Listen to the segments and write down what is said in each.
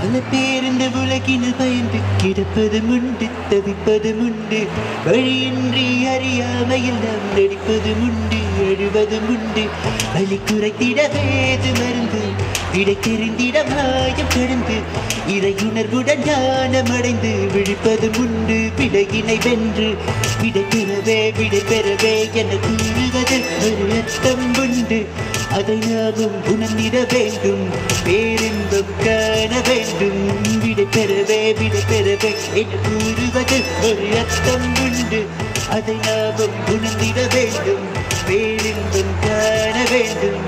பல பேர் இந்த உலகினில் பயந்து கிடப்பதும் உண்டு தவிப்பதும் உண்டு வழியின்றி அறியாமையில் நாம் நடிப்பதும் உண்டு எழுவதும் உண்டு வழி குறைத்திட வேது மருந்து விடை தெரிந்திட மாயம் கடந்து இறையுணர்வுடன் ஞானம் அடைந்து விழிப்பதும் உண்டு விடையினை வென்று விடை பெறவே விடை பெறவே என கூறுவது ஒரு அர்த்தம் உண்டு அதை நாமும் உணர்ந்திட வேண்டும் பேரின்பம் காண வேண்டும் விடை பெறவே விடை பெறவே என கூறுவது ஒரு அர்த்தம் உண்டு அதை நாமும் உணர்ந்திட வேண்டும் பேரின்பம் காண வேண்டும்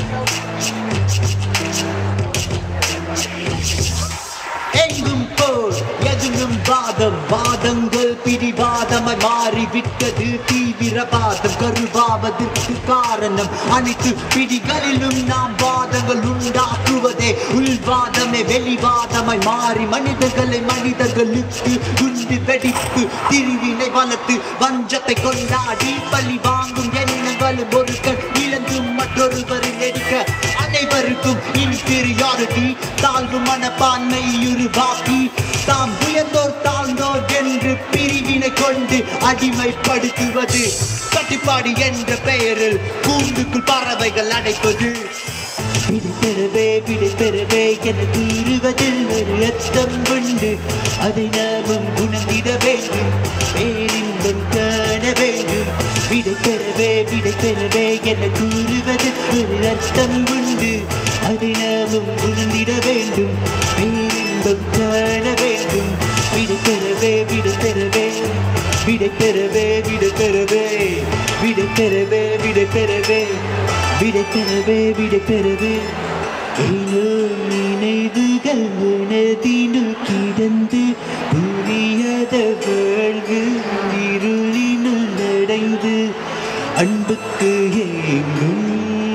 எங்கும் போர் எதிலும் வாதம் வாதங்கள் பிடிவாதமாய் மாறிவிட்டது தீவிரவாதம் கருவாவதற்கு காரணம் அனைத்து பிடிகளிலும் நாம் வாதங்கள் உண்டாக்குவதே உள்வாதமே வெளிவாதமாய் மாறி மனிதர்களை மனிதர்களுக்கு குண்டு வெடிப்பு திரிவினை வளர்த்து வஞ்சத்தை கொண்டாடி பழி வாங்கும் எண்ணங்களும் ஒரு கண் இழந்து மற்றொருவரை நெடுக்க அனைவருக்கும் இன்ஃபீரியாரிட்டி தாழ்வு மனப்பான்மை உருவாக்கி தாம் உயர்ந்தோர் தாழ்ந்தோர் என்று பிரிவினை கொண்டு அடிமைப்படுத்துவது கட்டுப்பாடு என்ற பெயரில் கூண்டுக்குள் பறவைகள் அடைப்பது விடை பெறவே விடை பெறவே என கூறுவதில் ஒரு அர்த்தம் உண்டு அதை நாமும் உணர்ந்திட வேண்டும் பேரின்பம் காண வேண்டும் விடை பெறவே விடை பெறவே என கூறுவதில் ஒரு அர்த்தம் உண்டு அதை நாமும் உணர்ந்திட வேண்டும் பேரின்பம் காண வேண்டும் விடை பெறவே விடை பெறவே விடை பெறவே விடை பெறவே விடை பெறவே விடை பெறவே விடை பெறவே விடை பெறவே ஏனோ நினைவுகள் மனதினுள் கிடந்து புரியாத வாழ்வு இருளினுள் அடைந்து அன்புக்கு ஏங்கும்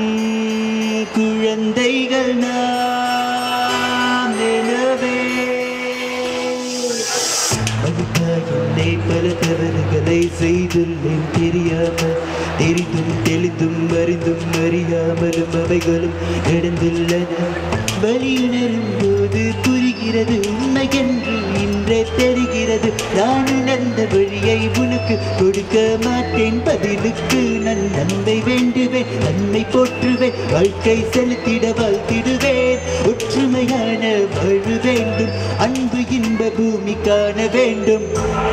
குழந்தைகள் நாம் எனவே அதுக்காக என்னை பல தவறுகளை செய்துள்ளேன் தெரியாமல் தெரிந்தும் தெளிந்தும் அறிந்தும் அறியாமலும் அவைகளும் நடந்துள்ளன வழியுணரும் போது புரிகிறது உண்மை என்று இன்றே தெரிகிறது நான் உணர்ந்த வழியை உனக்கு கொடுக்க மாட்டேன் பதிலுக்கு நான் நன்மை வேண்டுவேன் நன்மை போற்றுவேன் வாழ்க்கை செலுத்திட வாழ்த்திடுவேன் ஒற்றுமையான வாழ்வு வேண்டும் அன்பு இன்ப பூமி காண வேண்டும்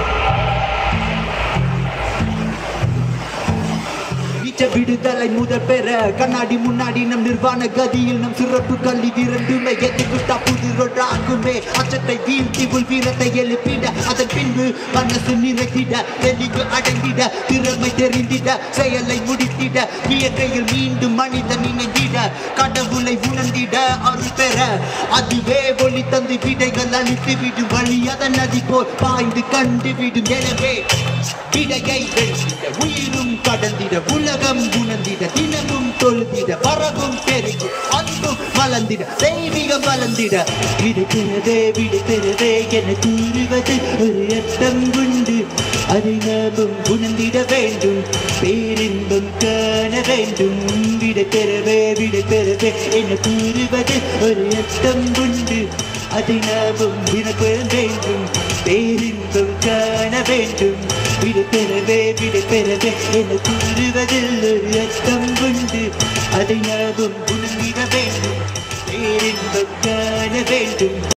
நீச்ச விடுதலை முதல் பெற கண்ணாடி முன்னாடி நம் நிர்வாண கதியில் நம் சிறப்பு கல்வி விரண்டுமே எதிர்விட்டா புது ரோட்டாக்குமே அச்சத்தை வீழ்த்தி உள் வீரத்தை எழுப்பிட அதன் பின்பு மனசு நிறைத்திட தெளிவு அடங்கிட திறமை தெரிந்திட செயலை முடித்திட இயற்கையில் மீண்டும் மனிதன் இணைந்திட கடவுளை உணர்ந்திட அருள் பெற அதுவே ஒளி தந்து விடைகள் அழித்து விடும் வழி அதன் நதி போல் பாய்ந்து கண்டு விடும் எனவே விடையை வென்றிட உயிரும் கடந்திட உலகம் உணர்ந்திட தினமும் தொழுதிட பரவும் பெருகி அன்பும் வளர்ந்திட தெய்வீகம் வளர்ந்திட விடை பெறவே விடை பெறவே என கூறுவது ஒரு அர்த்தம் உண்டு அதை நாமும் உணர்ந்திட வேண்டும் பேரின்பம் காண வேண்டும் விடை பெறவே விடை பெறவே என கூறுவது ஒரு அர்த்தம் உண்டு அதை நாமும் வினப்பெற வேண்டும் பேரின்பம் காண வேண்டும் விடை பெறவே விடை பெறவே என கூறுவதில் ஒரு அர்த்தம் உண்டு அதை நாமும் உணர்ந்திட வேண்டும் பேரின்பம் காண வேண்டும்